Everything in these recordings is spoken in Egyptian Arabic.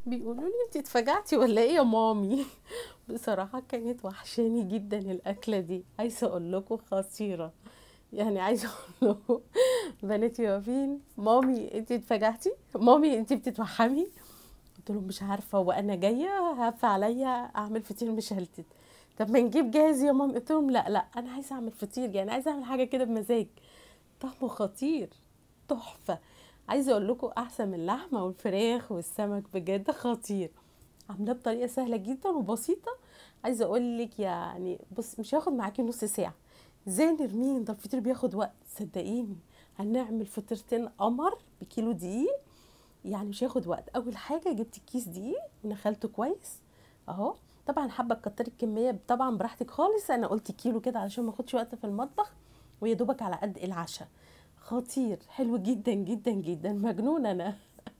بيقولوا لي انت اتفجعتي ولا ايه يا مامي بصراحة كانت وحشاني جدا الأكلة دي عايزة أقول لكم خطيرة يعني عايزة أقول لكم بناتي واقفين مامي انت اتفجعتي مامي انت بتتوحمي قلت لهم مش عارفة وأنا جاية هف عليا أعمل فطير مشلتت طب ما نجيب جاهز يا مامي قلت لهم لا لا أنا عايزة أعمل فطير يعني عايزة أعمل حاجة كده بمزاج طعمه خطير تحفة عايزة أقول لكم أحسن من اللحمة والفراخ والسمك بجد خطير عاملاه بطريقة سهلة جدا وبسيطة عايزة أقول لك يعني بص مش هياخد معاكي نص ساعة ازاي نرميه ده الفطير بياخد وقت صدقيني هنعمل فطيرتين قمر بكيلو دقيق يعني مش هياخد وقت اول حاجه جبت كيس دقيق ونخلته كويس اهو طبعا حابه تكتري الكميه طبعا براحتك خالص انا قلت كيلو كده علشان ما اخدش وقت في المطبخ ويا دوبك على قد العشاء خطير حلو جدا جدا جدا مجنونه انا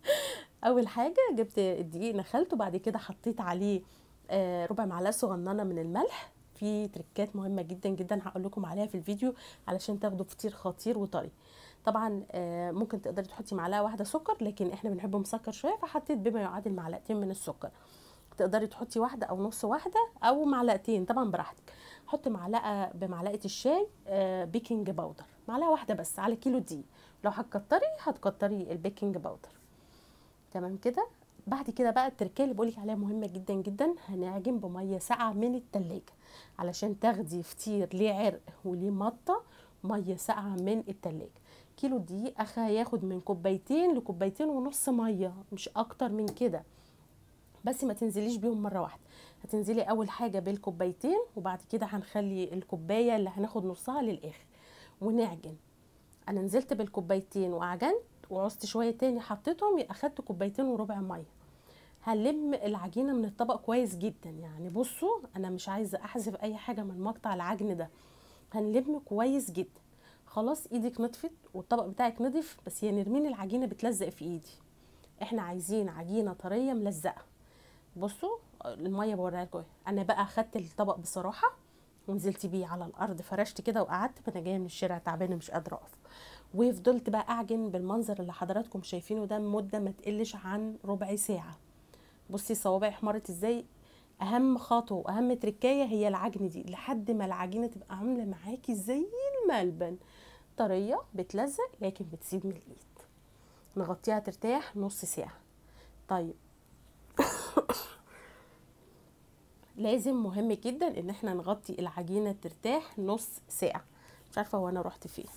اول حاجه جبت الدقيق نخلته بعد كده حطيت عليه آه، ربع معلقه صغننه من الملح في تريكات مهمه جدا جدا هقول لكم عليها في الفيديو علشان تاخدوا فطير خطير وطري طبعا آه، ممكن تقدري تحطي معلقه واحده سكر لكن احنا بنحبه مسكر شويه فحطيت بما يعادل معلقتين من السكر تقدري تحطي واحده او نص واحده او معلقتين طبعا براحتك حطي معلقه بمعلقه الشاي آه، بيكنج باودر معلقه واحده بس على كيلو دقيق لو هتكتري هتكتري البيكنج باودر تمام كده بعد كده بقى التركيه اللي بقولك عليها مهمه جدا جدا هنعجن بميه ساقعه من التلاجة علشان تاخدي فطير ليه عرق وليه مطه ميه ساقعه من التلاجة كيلو دقيق اخ هياخد من كوبايتين لكوبايتين ونص ميه مش اكتر من كده بس ما تنزليش بيهم مره واحده هتنزلي اول حاجه بالكوبايتين وبعد كده هنخلي الكوبايه اللي هناخد نصها للاخر ونعجن انا نزلت بالكوبايتين وعجنت وعوزت شويه تاني حطيتهم اخدت كوبايتين وربع ميه هنلم العجينه من الطبق كويس جدا يعني بصوا انا مش عايزه احذف اي حاجه من مقطع العجن ده هنلم كويس جدا خلاص ايدك نطفت والطبق بتاعك نضف بس يا نرمين العجينه بتلزق في ايدي احنا عايزين عجينه طريه ملزقه بصوا الميه بوريها لكم انا بقى اخدت الطبق بصراحه ونزلت بيه على الارض فرشت كده وقعدت فانا جايه من الشارع تعبانه مش قادره اقف وفضلت بقى اعجن بالمنظر اللي حضراتكم شايفينه ده مده ما تقلش عن ربع ساعه بصي صوابعي احمرت ازاي اهم خطوه واهم تركايه هي العجن دي لحد ما العجينه تبقى عامله معاكي زي الملبن طريه بتلزق لكن بتسيب من الايد نغطيها ترتاح نص ساعه طيب لازم مهم جدا ان احنا نغطي العجينه ترتاح نص ساعه مش عارفه هو انا رحت فين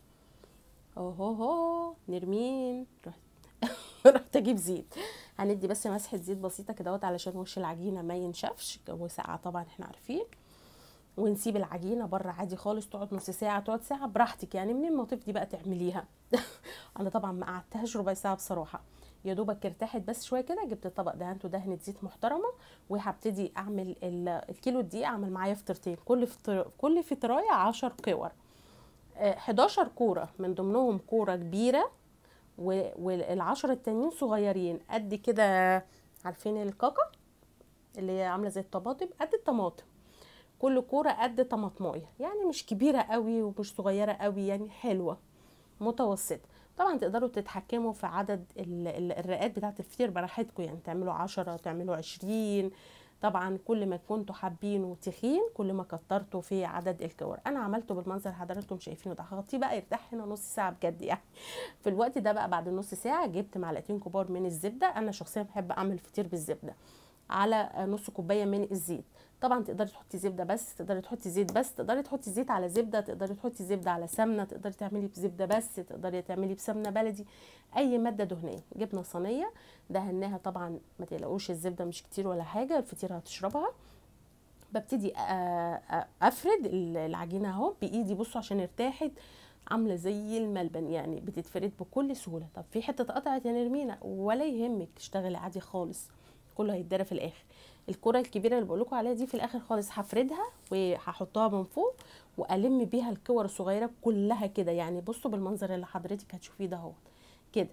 اهو هو نرمين رحت رحت اجيب زيت هندي بس مسحه زيت بسيطه كده علشان وش العجينه ما ينشفش الجو ساقع طبعا احنا عارفين ونسيب العجينه بره عادي خالص تقعد نص ساعه تقعد ساعه براحتك يعني منين ما تفضي بقى تعمليها انا طبعا ما قعدتهاش ربع ساعه بصراحه يا دوبك ارتاحت بس شويه كده جبت الطبق دهنته دهنه زيت محترمه وهبتدي اعمل ال- الكيلو الدقيق اعمل معايا فطيرتين كل فطر كل فطرايه 10 كور آه، 11 كوره من ضمنهم كوره كبيره و- والعشرة التانيين صغيرين قد كده عارفين الكاكا اللي هي عامله زي الطماطم قد الطماطم كل كوره قد طماطمايه يعني مش كبيره قوي ومش صغيره قوي يعني حلوه متوسطه طبعا تقدروا تتحكموا في عدد ال- ال- الرقات بتاعه الفطير براحتكم يعني تعملوا عشرة تعملوا عشرين طبعا كل ما كنتوا حابينه تخين كل ما كترتوا في عدد الكور انا عملته بالمنظر اللي حضراتكم شايفينه ده هغطيه بقى يرتاح هنا نص ساعه بجد يعني في الوقت ده بقى بعد نص ساعه جبت معلقتين كبار من الزبده انا شخصيا بحب اعمل فطير بالزبده على نص كوبايه من الزيت طبعا تقدري تحطي زبده بس تقدري تحطي زيت بس تقدري تحطي زيت على زبده تقدري تحطي زبده على سمنه تقدري تعملي بزبده بس تقدري تعملي بسمنه بلدي اي ماده دهنيه جبنا صينيه دهناها طبعا ما تقلقوش الزبده مش كتير ولا حاجه الفطيره هتشربها ببتدي أ- أ- افرد العجينه اهو بايدي بصوا عشان ارتاحت عامله زي الملبن يعني بتتفرد بكل سهوله طب في حته اتقطعت يا نرمينا ولا يهمك اشتغلي عادي خالص كله هيتدرى في الاخر الكره الكبيره اللي بقولكوا عليها دي في الاخر خالص هفردها وهحطها من فوق والم بيها الكور الصغيره كلها كده يعني بصوا بالمنظر اللي حضرتك هتشوفيه ده اهو كده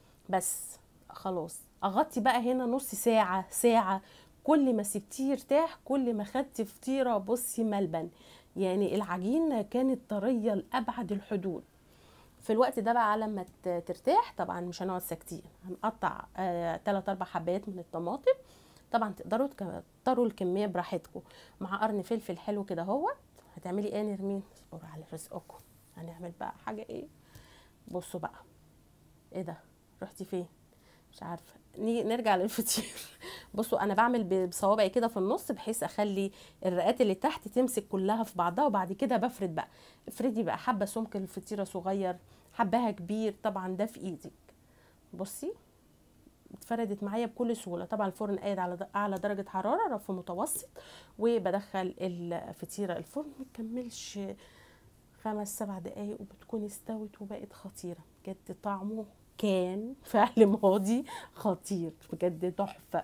بس خلاص اغطي بقى هنا نص ساعه ساعه كل ما سبتيه يرتاح كل ما خدتي فطيره بصي ملبن يعني العجينه كانت طريه لابعد الحدود في الوقت ده بقى على ما ت- ترتاح طبعا مش هنقعد ساكتين هنقطع آه 3 4 حبات من الطماطم طبعا تقدروا تكتروا الكميه براحتكم مع قرن فلفل حلو كده اهوت هتعملي ايه يا نرمين اصبروا على رزقكم هنعمل بقى حاجه ايه بصوا بقى ايه ده رحتي فين مش عارفه نيجي نرجع للفطير بصوا انا بعمل ب- بصوابعي كده في النص بحيث اخلي الرقات اللي تحت تمسك كلها في بعضها وبعد كده بفرد بقى افردي بقى حبه سمك الفطيره صغير حبها كبير طبعا ده في ايدك بصي اتفردت معايا بكل سهوله طبعا الفرن قايد على د- اعلى درجه حراره رف متوسط وبدخل الفطيره الفرن ما تكملش خمس سبع دقايق وبتكون استوت وبقت خطيره بجد طعمه كان فعل ماضي خطير بجد تحفه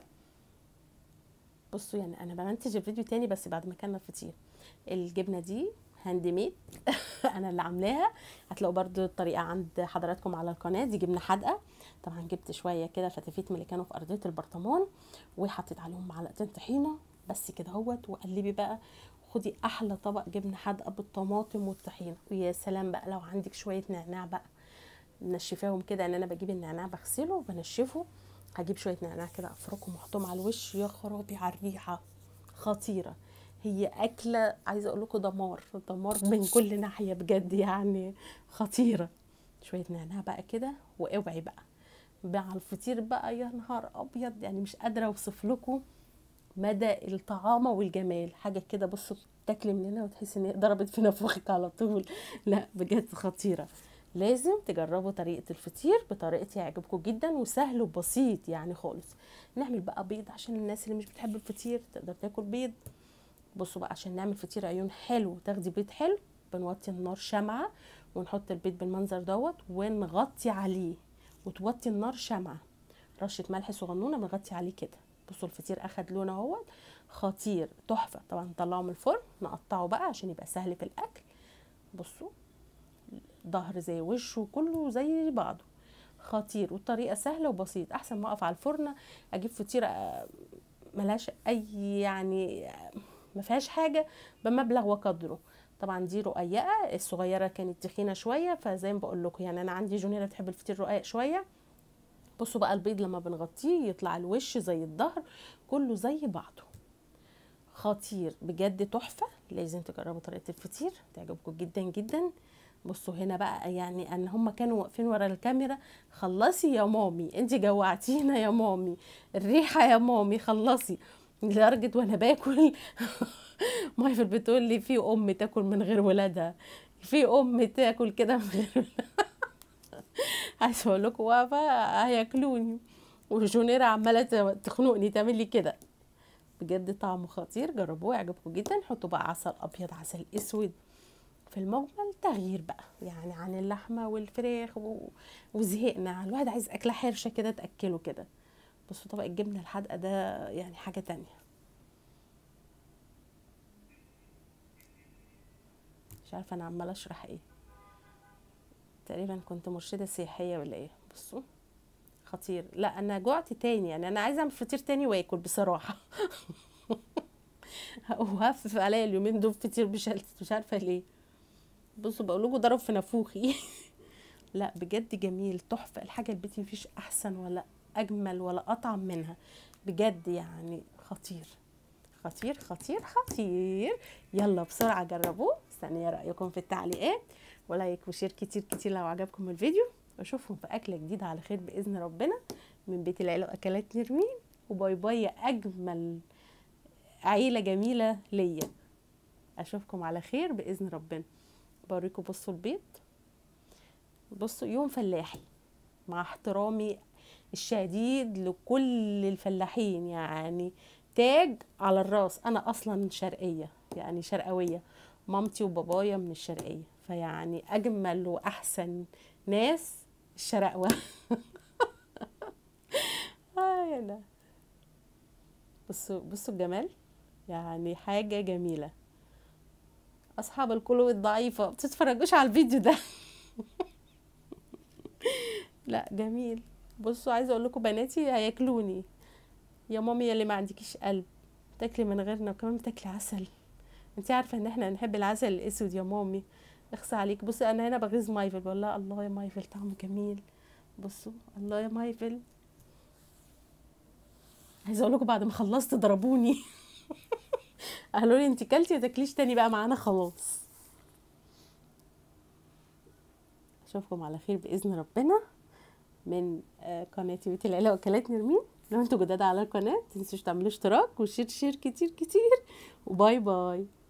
بصوا يعني انا بمنتج الفيديو تاني بس بعد ما كان فطير الجبنه دي هاند ميد انا اللي عاملاها هتلاقوا برضو الطريقه عند حضراتكم على القناه دي جبنه حادقه طبعا جبت شويه كده فتافيت من اللي كانوا في ارضيه البرطمان وحطيت عليهم معلقتين طحينه بس كده اهوت وقلبي بقى خدي احلى طبق جبنه حادقه بالطماطم والطحينه ويا سلام بقى لو عندك شويه نعناع بقى منشفاهم كده ان انا بجيب النعناع بغسله وبنشفه هجيب شويه نعناع كده افركهم واحطهم على الوش يا خرابي على الريحه خطيره هي اكله عايزه اقول لكم دمار دمار من كل ناحيه بجد يعني خطيره شويه نعناع بقى كده واوعي بقى مع الفطير بقى يا نهار ابيض يعني مش قادره اوصف لكم مدى الطعامه والجمال حاجه كده بصوا تاكلي من هنا وتحسي ان هي ضربت في نافوخك على طول لا بجد خطيره لازم تجربوا طريقه الفطير بطريقتي يعجبكم جدا وسهل وبسيط يعني خالص نعمل بقى بيض عشان الناس اللي مش بتحب الفطير تقدر تاكل بيض بصوا بقى عشان نعمل فطير عيون حلو تاخدي بيض حلو بنوطي النار شمعة ونحط البيض بالمنظر دوت ونغطي عليه وتوطي النار شمعة رشة ملح صغنونة بنغطي عليه كده بصوا الفطير اخد لون اهوت خطير تحفة طبعا نطلعه من الفرن نقطعه بقى عشان يبقى سهل في الاكل بصوا ظهر زي وشه كله زي بعضه خطير والطريقة سهلة وبسيط احسن ما اقف على الفرن اجيب فطيرة آه، ملهاش اي يعني آه، ما فيهاش حاجه بمبلغ وقدره طبعا دي رقيقه الصغيره كانت تخينه شويه فزي ما بقول لكم يعني انا عندي جونيره بتحب الفطير رقيق شويه بصوا بقى البيض لما بنغطيه يطلع الوش زي الظهر كله زي بعضه خطير بجد تحفه لازم تجربوا طريقه الفطير تعجبكم جدا جدا بصوا هنا بقى يعني ان هم كانوا واقفين ورا الكاميرا خلصي يا مامي انت جوعتينا يا مامي الريحه يا مامي خلصي لدرجه وانا باكل مايفل بتقول لي في ام تاكل من غير ولادها في ام تاكل كده من غير ولادها عايزه اقول لكم واقفه هياكلوني وجونيرا عماله تخنقني تعمل لي كده بجد طعمه خطير جربوه يعجبكم جدا حطوا بقى عسل ابيض عسل اسود في المجمل تغيير بقى يعني عن اللحمه والفراخ و... وزهقنا الواحد عايز اكله حرشه كده تاكله كده بصوا طبق الجبنه الحادقه ده يعني حاجه تانية مش عارفه انا عماله اشرح ايه تقريبا كنت مرشده سياحيه ولا ايه بصوا خطير لا انا جوعت تاني يعني انا عايزه اعمل فطير تاني واكل بصراحه وهفف عليا اليومين دول فطير بشلتت مش عارفه ليه بصوا بقول لكم ضرب في نافوخي لا بجد جميل تحفه الحاجه البيتي مفيش احسن ولا اجمل ولا اطعم منها بجد يعني خطير خطير خطير خطير يلا بسرعه جربوه استني رايكم في التعليقات ولايك وشير كتير كتير لو عجبكم الفيديو واشوفكم في اكله جديده على خير باذن ربنا من بيت العيله واكلات نرمين وباي باي يا اجمل عيله جميله ليا اشوفكم على خير باذن ربنا بوريكم بصوا البيض بصوا يوم فلاحي مع احترامي الشديد لكل الفلاحين يعني تاج على الراس انا اصلا شرقيه يعني شرقويه مامتي وبابايا من الشرقيه فيعني اجمل واحسن ناس الشرقوه آه يلا. بصوا بصوا الجمال يعني حاجه جميله اصحاب القلوب الضعيفه ما بتتفرجوش على الفيديو ده لا جميل بصوا عايزه اقول لكم بناتي هياكلوني يا مامي يا اللي ما عندكيش قلب تاكلي من غيرنا وكمان بتاكلي عسل انت عارفه ان احنا نحب العسل الاسود يا مامي اخسى عليك بصي انا هنا بغيظ مايفل بقول لها الله يا مايفل طعمه جميل بصوا الله يا مايفل عايزه اقول لكم بعد ما خلصت ضربوني قالوا لي انت كلتي ما تاكليش تاني بقى معانا خلاص اشوفكم على خير باذن ربنا من آه، قناه بيت العيله واكلات نرمين لو انتوا جداد على القناه متنسوش تعملوا اشتراك وشير شير كتير كتير وباي باي